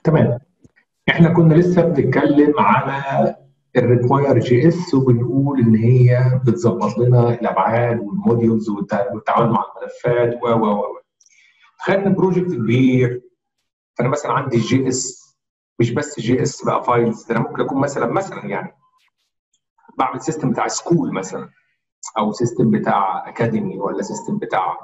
تمام احنا كنا لسه بنتكلم على الريكواير جي اس وبنقول ان هي بتظبط لنا الابعاد والموديولز والتعامل مع الملفات و و و خدنا بروجكت كبير فانا مثلا عندي جي اس مش بس جي اس بقى فايلز ده انا ممكن اكون مثلا مثلا يعني بعمل سيستم بتاع سكول مثلا او سيستم بتاع اكاديمي ولا سيستم بتاع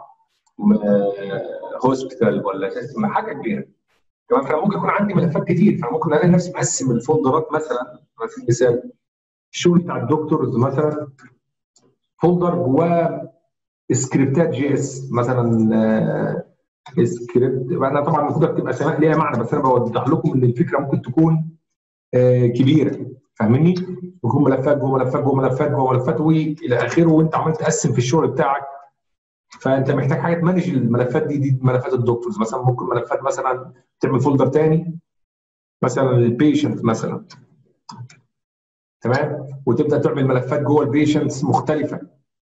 هوسبيتال ولا سيستم حاجه كبيره تمام فانا ممكن يكون عندي ملفات كتير فانا ممكن الاقي نفسي مقسم الفولدرات مثلا على سبيل المثال الشغل بتاع الدكتورز مثلا فولدر جواه سكريبتات جي اس مثلا سكريبت انا طبعا المفروض اكتب اسماء ليها معنى بس انا بوضح لكم ان الفكره ممكن تكون كبيره فاهمني؟ يكون ملفات جوه ملفات جوه ملفات جوه ملفات والى اخره وانت عمال تقسم في الشغل بتاعك فانت محتاج حاجه تمانج الملفات دي دي ملفات الدكتورز مثلا ممكن ملفات مثلا تعمل فولدر تاني مثلا البيشنت مثلا تمام وتبدا تعمل ملفات جوه البيشنتس مختلفه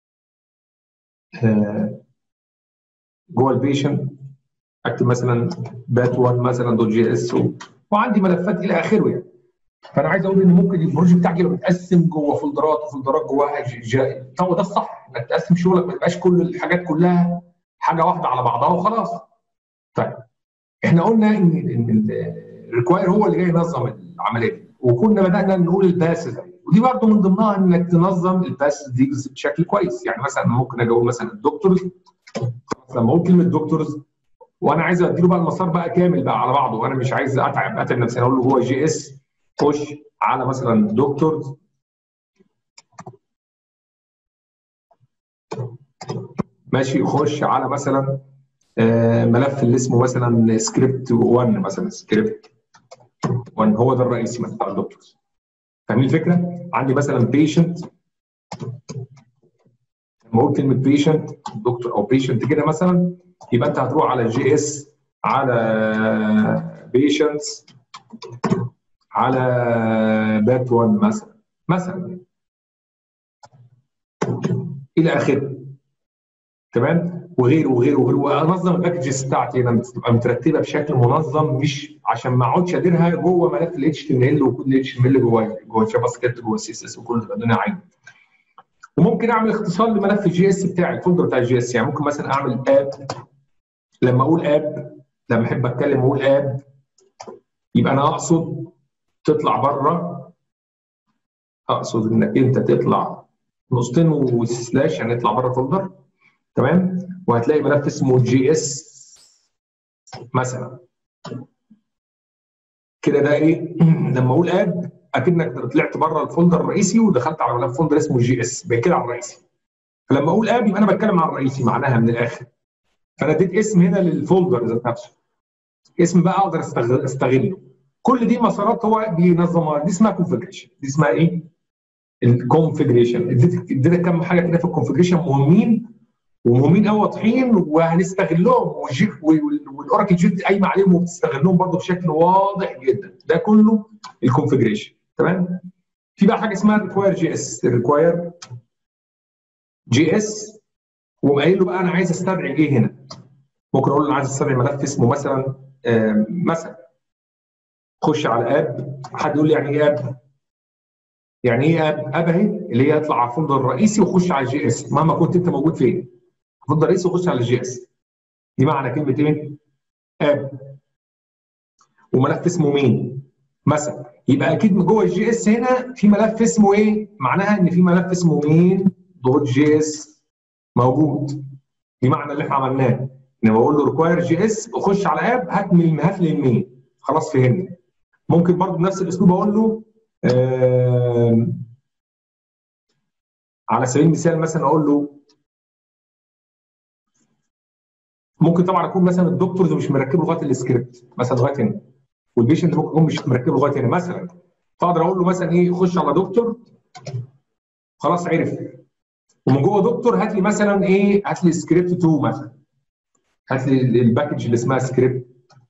جوه البيشنت اكتب مثلا بات 1 مثلا دوت جي اس وعندي ملفات الى اخره يعني فانا عايز اقول ان ممكن البروجكت بتاعك يبقى متقسم جوه فولدرات وفولدرات جواها هو ده الصح انك تقسم شغلك ما يبقاش كل الحاجات كلها حاجه واحده على بعضها وخلاص. طيب احنا قلنا ان ان الريكواير هو اللي جاي ينظم العمليه دي وكنا بدانا نقول الباسز ودي برضه من ضمنها انك تنظم الباسز دي بشكل كويس يعني مثلا ممكن اجي اقول مثلا الدكتورز لما اقول كلمه دكتورز وانا عايز اديله بقى المسار بقى كامل بقى على بعضه وانا مش عايز اتعب اتعب نفسي اقول له هو جي اس خش على مثلا دكتور ماشي خش على مثلا ملف اللي اسمه مثلا سكريبت 1 مثلا سكريبت 1 هو ده الرئيسي مثلا بتاع الدكتور فاهمين الفكره؟ عندي مثلا بيشنت لما اقول كلمه بيشنت دكتور او بيشنت كده مثلا يبقى انت هتروح على جي اس على بيشنتس على بات 1 مثلا مثلا الى اخره تمام وغيره وغيره وغيره وانظم الباكجز بتاعتي هنا تبقى مترتبه بشكل منظم مش عشان ما اقعدش اديرها جوه ملف ال اتش تي ام ال وكل ال اتش ام ال جوه جوه جافا سكريبت جوه سي اس اس وكل ده الدنيا عادي وممكن اعمل اختصار لملف الجي اس بتاعي الفولدر بتاع الجي اس يعني ممكن مثلا اعمل اب لما اقول اب لما احب اتكلم واقول اب يبقى انا اقصد تطلع بره اقصد انك انت تطلع نقطتين وسلاش يعني اطلع بره الفولدر تمام وهتلاقي ملف اسمه جي اس مثلا كده ده ايه لما اقول اب اكنك طلعت بره الفولدر الرئيسي ودخلت على ملف فولدر اسمه جي اس كده على الرئيسي فلما اقول اب يبقى انا بتكلم عن الرئيسي معناها من الاخر فانا اديت اسم هنا للفولدر ذات نفسه اسم بقى اقدر استغله كل دي مسارات هو بينظمها دي اسمها كونفجريشن دي اسمها ايه؟ الكونفجريشن اديتك كم حاجه كده في الكونفجريشن مهمين ومهمين قوي واضحين وهنستغلهم والاوراكل جيت قايمه عليهم وبتستغلهم برضه بشكل واضح جدا ده كله الكونفجريشن تمام؟ في بقى حاجه اسمها ريكواير جي اس الريكواير جي اس وقايل له بقى انا عايز استدعي ايه هنا؟ ممكن اقول له انا عايز استدعي ملف اسمه مثلا مثلا خش على اب حد يقول لي يعني ايه اب؟ يعني ايه اب؟ اب اهي اللي هي يطلع على الفولدر الرئيسي وخش على الجي اس مهما كنت انت موجود فين. الفولدر الرئيسي وخش على الجي اس. دي معنى كلمه ايه؟ اب. وملف اسمه مين؟ مثلا يبقى اكيد من جوه الجي اس هنا في ملف اسمه ايه؟ معناها ان في ملف اسمه مين دوت جي اس موجود. دي معنى اللي احنا عملناه. ان بقول له ريكواير جي اس وخش على اب هات من هات لي المين. خلاص فهمنا. ممكن برضه بنفس الاسلوب اقول له آه على سبيل المثال مثلا اقول له ممكن طبعا اكون مثلا الدكتورز مش مركب لغايه السكريبت مثلا لغايه هنا والبيشنت ممكن يكون مش مركب لغايه هنا مثلا فاقدر اقول له مثلا ايه خش على دكتور خلاص عرف ومن جوه دكتور هات لي مثلا ايه هات لي سكريبت 2 مثلا هات لي الباكج اللي اسمها سكريبت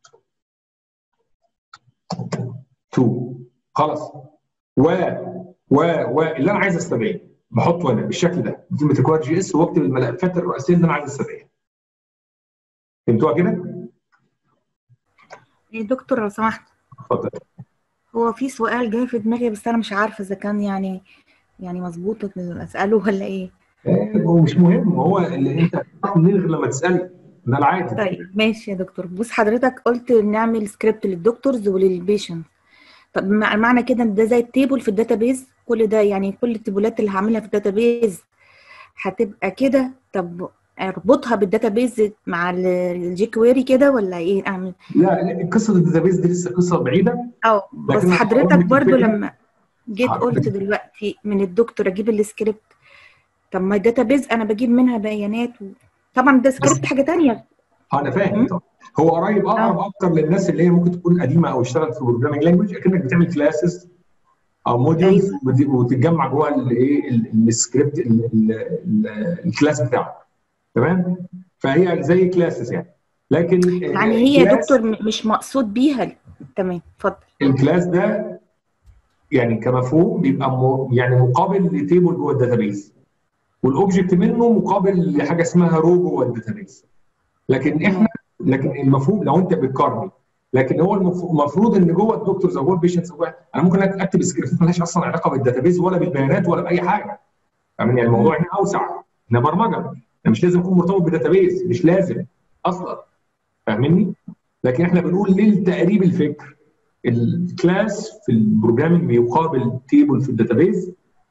2 خلاص و و و اللي انا عايز استدعيه بحطه هنا بالشكل ده كلمه ريكواير جي اس واكتب الملفات الرئيسيه اللي انا عايز استدعيها فهمتوها كده؟ دكتور لو سمحت اتفضل هو في سؤال جاي في دماغي بس انا مش عارفه اذا كان يعني يعني مظبوط اساله ولا ايه هو مش مهم هو اللي انت من غير لما تسال ده العادي طيب ماشي يا دكتور بص حضرتك قلت نعمل سكريبت للدكتورز وللبيشنت طب مع- معنى كده ان ده زي التيبل في الداتابيز كل ده يعني كل التيبولات اللي هعملها في الداتابيز هتبقى كده طب اربطها بالداتابيز مع الجي كويري كده ولا ايه اعمل لا لا، قصه الداتابيز دي لسه قصه بعيده اه بس لكن أنا هقول حضرتك لك برضو الفكرة. لما جيت حاضر. قلت دلوقتي من الدكتور اجيب السكريبت طب ما الداتابيز انا بجيب منها بيانات و... طبعا ده سكريبت حاجه تانية اه انا فاهم مم. طبعا هو قريب اقرب اكتر للناس اللي هي ممكن تكون قديمه او اشتغلت في بروجرامينج لانجوج اكنك بتعمل كلاسز او موديولز وتتجمع جوه الايه ال- السكريبت ال- ال- ال- الكلاس بتاعك تمام فهي زي كلاسز يعني لكن يعني هي يا الكلاس- دكتور م- مش مقصود بيها ال- تمام اتفضل الكلاس ده يعني كمفهوم بيبقى م- يعني مقابل لتيبل جوه الداتابيز والاوبجكت منه مقابل لحاجه اسمها رو جوه الداتابيز لكن احنا لكن المفهوم لو انت بتقارني لكن هو المف- المفروض ان جوه الدكتورز او جوه البيشنتس انا ممكن اكتب سكريبت مالهاش اصلا علاقه بالداتابيز ولا بالبيانات ولا باي حاجه فاهمني يعني الموضوع هنا اوسع هنا برمجه يعني مش لازم يكون مرتبط بالداتابيز مش لازم اصلا فاهمني لكن احنا بنقول للتقريب الفكر الكلاس في البروجرامينج بيقابل تيبل في الداتابيز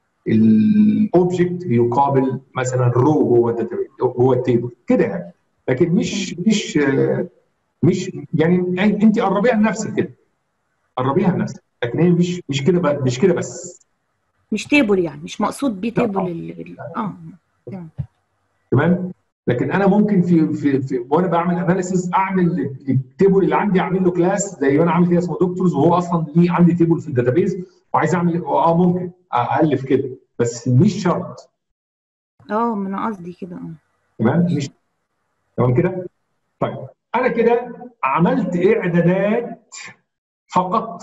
الاوبجكت بيقابل مثلا رو جوه الداتابيز جوه التيبل كده يعني لكن مش مش آه، مش يعني انت قربيها لنفسك كده قربيها لنفسك لكن هي مش مش كده ب- مش كده بس مش تيبل يعني مش مقصود بيه لا. تيبل ال... ال- اه تمام تمام لكن انا ممكن في في, في وانا بعمل اناليسيز اعمل التيبل اللي عندي اعمل له كلاس زي ما انا عامل كده اسمه دكتورز وهو اصلا ليه عندي تيبل في الداتابيز وعايز اعمل اه ممكن الف كده بس مش شرط اه ما انا قصدي كده اه تمام مش تمام كده طيب انا كده عملت اعدادات فقط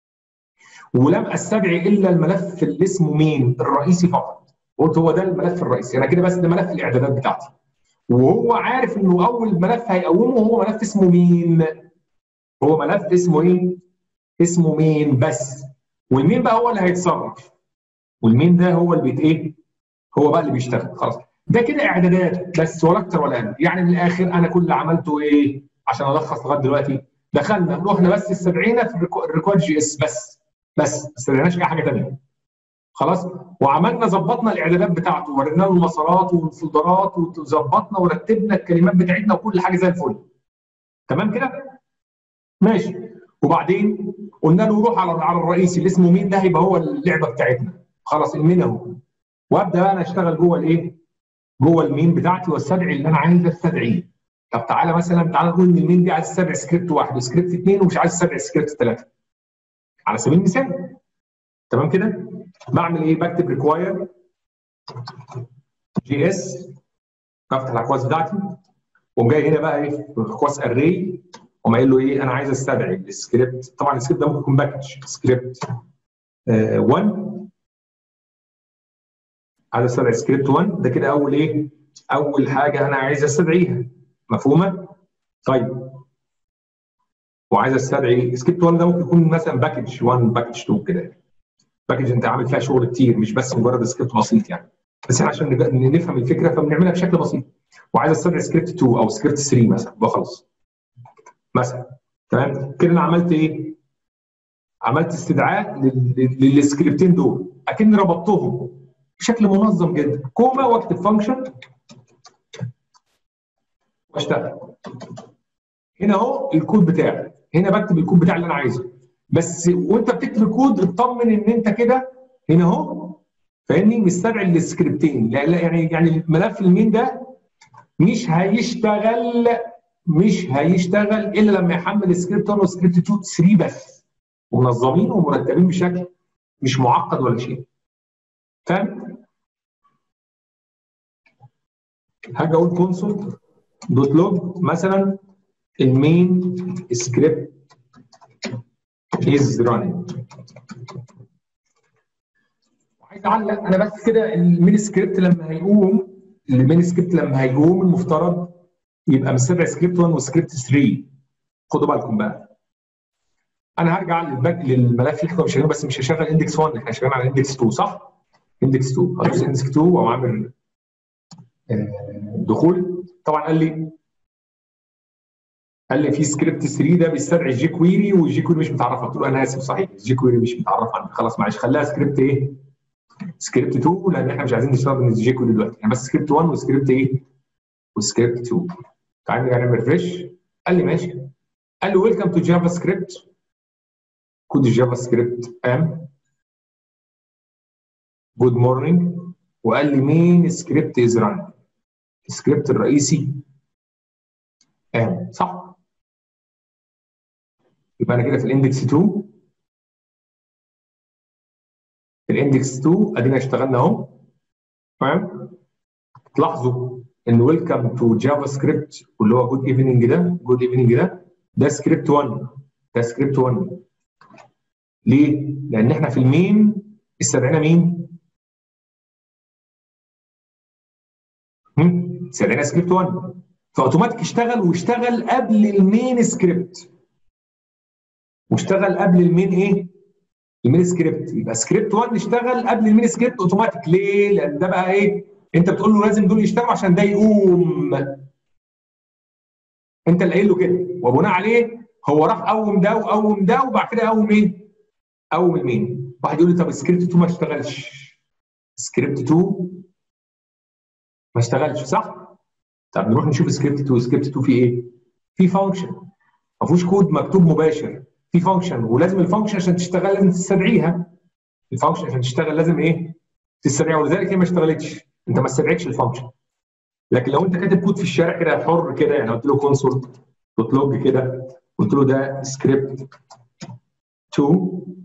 ولم استدعي الا الملف اللي اسمه مين الرئيسي فقط قلت هو ده الملف الرئيسي انا كده بس ده ملف الاعدادات بتاعتي وهو عارف انه اول ملف هيقومه هو ملف اسمه مين هو ملف اسمه ايه اسمه مين بس والمين بقى هو اللي هيتصرف والمين ده هو اللي بيت ايه هو بقى اللي بيشتغل خلاص ده كده اعدادات بس ولا اكتر ولا اقل يعني من الاخر انا كل اللي عملته ايه عشان الخص لغايه دلوقتي دخلنا رحنا بس استدعينا في الريكو- الريكورد جي اس بس بس ما استدعيناش اي حاجه ثانيه خلاص وعملنا ظبطنا الاعدادات بتاعته ورينا له المسارات والفولدرات وظبطنا ورتبنا الكلمات بتاعتنا وكل حاجه زي الفل تمام كده ماشي وبعدين قلنا له روح على على الرئيسي اللي اسمه مين ده هيبقى هو اللعبه بتاعتنا خلاص المين اهو وابدا بقى انا اشتغل جوه الايه جوه المين بتاعتي واستدعي اللي انا عايز استدعيه طب تعالى مثلا تعالى نقول ان المين دي عايز تستدعي سكريبت واحد وسكريبت اثنين ومش عايز تستدعي سكريبت ثلاثه على سبيل المثال تمام كده بعمل ايه بكتب ريكواير جي اس بفتح الاكواس بتاعتي وقوم جاي هنا بقى ايه في اكواس اري وما قايل له ايه انا عايز استدعي السكريبت طبعا السكريبت ده ممكن يكون باكج سكريبت 1 عايز استدعي سكريبت 1 ده كده اول ايه اول حاجه انا عايز استدعيها مفهومه طيب وعايز استدعي سكريبت 1 ده ممكن يكون مثلا باكج 1 باكج 2 كده باكج انت عامل فيها شغل كتير مش بس مجرد سكريبت بسيط يعني بس احنا عشان نج- نفهم الفكره فبنعملها بشكل بسيط وعايز استدعي سكريبت 2 او سكريبت 3 مثلا يبقى خلاص مثلا تمام كده انا عملت ايه؟ عملت استدعاء لل- لل- للسكريبتين دول اكني ربطتهم بشكل منظم جدا كوما واكتب فانكشن واشتغل هنا اهو الكود بتاعي هنا بكتب الكود بتاعي اللي انا عايزه بس وانت بتكتب الكود اطمن ان انت كده هنا اهو فاهمني مستدعي السكريبتين لا لا يعني يعني ملف المين ده مش هيشتغل مش هيشتغل الا لما يحمل سكريبت 1 وسكريبت 2 3 بس ومنظمين ومرتبين بشكل مش معقد ولا شيء فاهم؟ هاجي اقول كونسول دوت لوج مثلا المين سكريبت از رانينج وعايز اعلق انا بس كده المين سكريبت لما هيقوم المين سكريبت لما هيقوم المفترض يبقى مستدعي سكريبت 1 وسكريبت 3 خدوا بالكم بقى انا هرجع للباك للملف اللي احنا شغالين بس مش هشغل اندكس 1 احنا شغالين على اندكس 2 صح؟ اندكس 2 هدوس اندكس 2 واقوم عامل دخول طبعا قال لي قال لي في سكريبت 3 ده بيستدعي الجي كويري والجي كويري مش متعرفه قلت له انا اسف صحيح الجي كويري مش متعرف عندي خلاص معلش خليها سكريبت ايه؟ سكريبت 2 لان احنا مش عايزين نستخدم الجي كويري دلوقتي يعني بس سكريبت 1 وسكريبت ايه؟ وسكريبت 2 تعالى نرجع نعمل ريفريش قال لي ماشي قال لي ويلكم تو جافا سكريبت كود الجافا سكريبت ام جود مورنينج وقال لي مين سكريبت از ران السكريبت الرئيسي ام صح يبقى انا كده في الاندكس 2 في الاندكس 2 ادينا اشتغلنا اهو تمام تلاحظوا ان ويلكم تو جافا سكريبت واللي هو جود ايفنينج ده جود ايفنينج ده ده سكريبت 1 ده سكريبت 1 ليه؟ لان احنا في المين استدعينا مين؟ استدعينا سكريبت 1 فاوتوماتيك اشتغل واشتغل قبل المين سكريبت واشتغل قبل المين ايه؟ المين سكريبت يبقى سكريبت 1 اشتغل قبل المين سكريبت اوتوماتيك ليه؟ لان ده بقى ايه؟ انت بتقول له لازم دول يشتغلوا عشان ده يقوم انت اللي قايل له كده وبناء عليه هو راح قوم ده وقوم ده وبعد كده قوم ايه؟ قوم المين واحد يقول لي طب سكريبت 2 ما اشتغلش سكريبت 2 ما اشتغلش صح؟ طب نروح نشوف سكريبت 2 سكريبت 2 فيه ايه؟ في فانكشن ما فيهوش كود مكتوب مباشر في فانكشن ولازم الفانكشن عشان تشتغل لازم تستدعيها الفانكشن عشان تشتغل لازم ايه؟ تستدعيها ولذلك هي ما اشتغلتش انت ما استدعيتش الفانكشن لكن لو انت كاتب كود في الشارع كده حر كده يعني قلت له كونسول دوت لوج كده قلت له ده سكريبت 2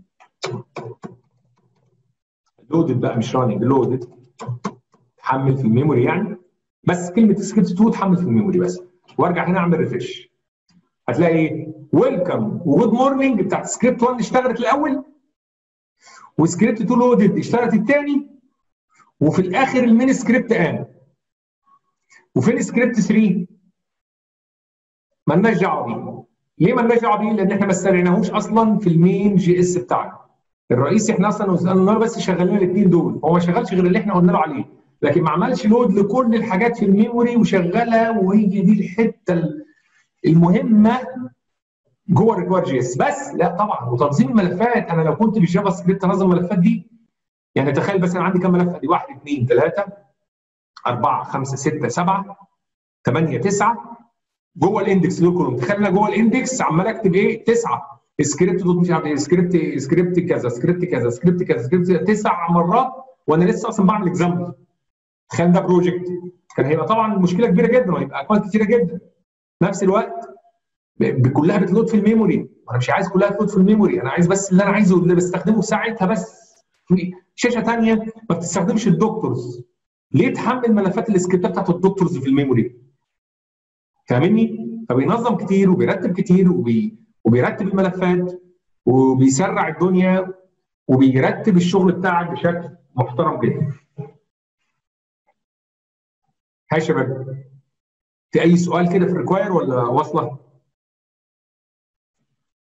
لودد بقى مش راننج لودد تحمل في الميموري يعني بس كلمه سكريبت 2 تحمل في الميموري بس وارجع هنا اعمل ريفرش هتلاقي ايه ويلكم وجود مورنينج بتاعت سكريبت 1 اشتغلت الاول وسكريبت 2 لودد اشتغلت الثاني وفي الاخر المين سكريبت قام وفين سكريبت 3 مالناش دعوه بيه ليه مالناش دعوه بيه؟ لان احنا ما استدعيناهوش اصلا في المين جي اس بتاعنا الرئيسي احنا اصلا قلنا بس شغالين الاثنين دول هو ما شغلش غير اللي احنا قلنا له عليه لكن ما عملش لود لكل الحاجات في الميموري وشغلها وهي دي الحته المهمه جوه الريكوير جي اس بس لا طبعا وتنظيم الملفات انا لو كنت بالجافا سكريبت انظم الملفات دي يعني تخيل بس انا عندي كام ملف دي 1 2 3 4 5 6 7 8 9 جوه الاندكس دول كلهم تخيل انا جوه الاندكس عمال اكتب ايه 9 سكريبت دوت مش عارف ايه سكريبت سكريبت كذا سكريبت كذا سكريبت كذا سكريبت تسع مرات وانا لسه اصلا بعمل اكزامبل تخيل ده بروجكت كان هيبقى طبعا مشكله كبيره جدا وهيبقى اكواد كتيره جدا نفس الوقت كلها بتلود في الميموري انا مش عايز كلها تلود في الميموري انا عايز بس اللي انا عايزه اللي بستخدمه ساعتها بس شاشه ثانيه ما بتستخدمش الدكتورز ليه تحمل ملفات السكريبتات بتاعت الدكتورز في الميموري فاهمني فبينظم كتير وبيرتب كتير وبي... وبيرتب الملفات وبيسرع الدنيا وبيرتب الشغل بتاعك بشكل محترم جدا ها يا شباب في اي سؤال كده في الريكواير ولا واصله